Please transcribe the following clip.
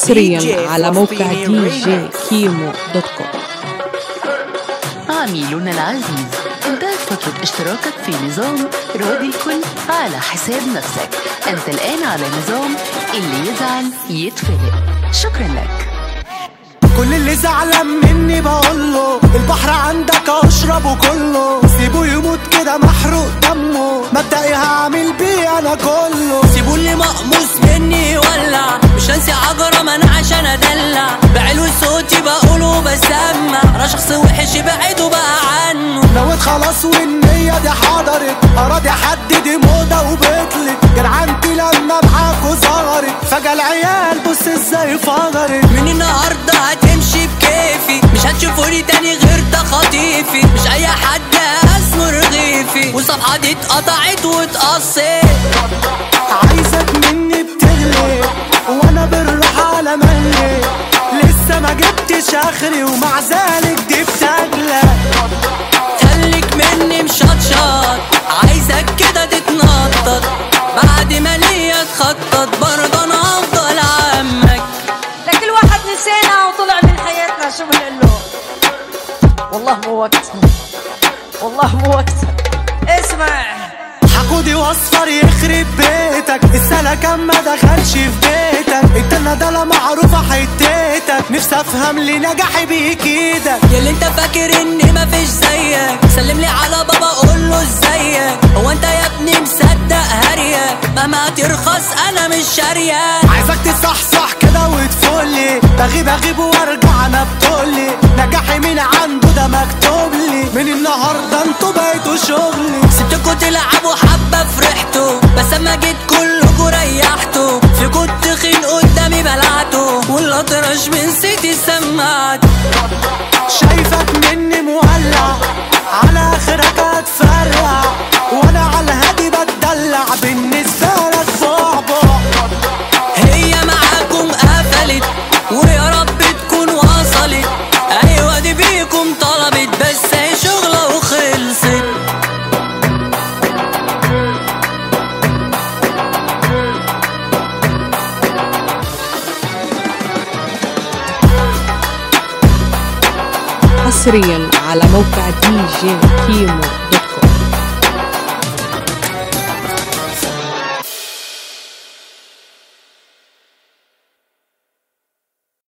حصريا على موقع دي جي كيمو دوت كوم عميلنا العزيز انتهت فترة اشتراكك في نظام راضي الكل على حساب نفسك انت الان على نظام اللي يزعل يتفلق شكرا لك كل اللي زعلان مني بقوله البحر عندك اشربه كله سيبه يموت كده محروق دمه مبدئي هعمل بيه انا كله سيبوا اللي مقموس مني يولع مش هنسي عجرة انا عشان ادلع بعلو صوتي بقوله بسمع انا شخص وحش بعيده بقى عنه نويت خلاص والنية دي حضرت اراضي حد دي موضة وبطلت جرعنتي لما معاكوا ظهرت فجأة العيال بص ازاي فجرت من النهاردة هتمشي بكيفي مش هتشوفوني تاني غير ده خطيفي مش اي حد اسمه رغيفي والصفحة دي اتقطعت واتقصت عايزك مني بتغلي وانا بالراحة على مهلي لسه ما جبتش اخري ومع ذلك دي بتغلى خليك مني مشطشط عايزك كده تتنطط بعد ما ليا تخطط برضه انا افضل عمك لكل واحد نسينا وطلع من حياتنا شو بنقول له والله مو وقتها والله مو وقتها اسمع حقودي واصفر يخرب بيتك السلكان ما دخلش في بيتك انت الندالة معروفة حتتك نفسي افهم ليه نجحي بيك ايدك ياللي انت فاكر اني مفيش زيك سلم لي على بابا قول له ازيك هو انت يا ابني مصدق هريك مهما ترخص انا مش شاريك عايزك تصحصح كده وتفولي بغيب اغيب وارجع انا بتقولي نجاحي مين عنده ده مكتوب لي من النهارده انتوا بقيتوا شغلي سبتكوا تلعبوا حبة فرحتوا بس اما جيت كلكوا ريحتوا فيكوا التخين قدامي بلعته والاطرش من سيتي سمعت شايفك مني مولع على اخرك هتفرع وانا على الهادي بتدلع بالنسبه لك بعبع هي معاكم قفلت ويا رب تكون وصلت ايوه دي بيكم طلبت بس هي شغلة وخلصت حصريا على موقع دي جي كيمو دوت كوم